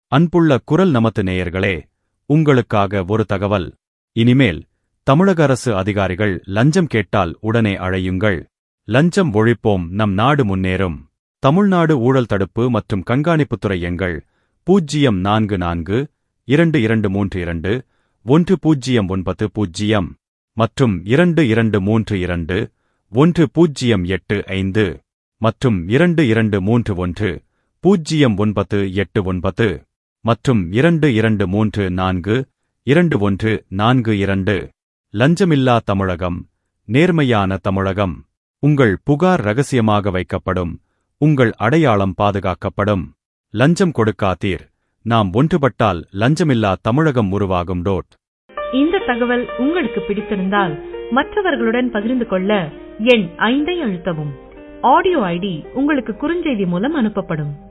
அன்புள்ள குரல் நமது நேயர்களே உங்களுக்காக ஒரு தகவல் இனிமேல் தமிழக அரசு அதிகாரிகள் லஞ்சம் கேட்டால் உடனே அழையுங்கள் லஞ்சம் ஒழிப்போம் நம் நாடு முன்னேறும் தமிழ்நாடு ஊழல் தடுப்பு மற்றும் கண்காணிப்புத்துறை எங்கள் பூஜ்ஜியம் நான்கு நான்கு இரண்டு இரண்டு மூன்று இரண்டு ஒன்று பூஜ்ஜியம் ஒன்பது பூஜ்ஜியம் மற்றும் இரண்டு இரண்டு மூன்று இரண்டு ஒன்று பூஜ்ஜியம் எட்டு ஐந்து மற்றும் இரண்டு இரண்டு மூன்று ஒன்று பூஜ்ஜியம் ஒன்பது எட்டு ஒன்பது மற்றும் இரண்டு இரண்டு மூன்று நான்கு இரண்டு ஒன்று நான்கு இரண்டு லஞ்சமில்லா தமிழகம் நேர்மையான தமிழகம் உங்கள் புகார் ரகசியமாக வைக்கப்படும் உங்கள் அடையாளம் பாதுகாக்கப்படும் லஞ்சம் கொடுக்காதீர் நாம் ஒன்றுபட்டால் லஞ்சமில்லா தமிழகம் உருவாகும் டோட் இந்த தகவல் உங்களுக்கு பிடித்திருந்தால் மற்றவர்களுடன் பகிர்ந்து கொள்ள எண் ஐந்தை அழுத்தவும் ஆடியோ ஐடி உங்களுக்கு குறுஞ்செய்தி மூலம் அனுப்பப்படும்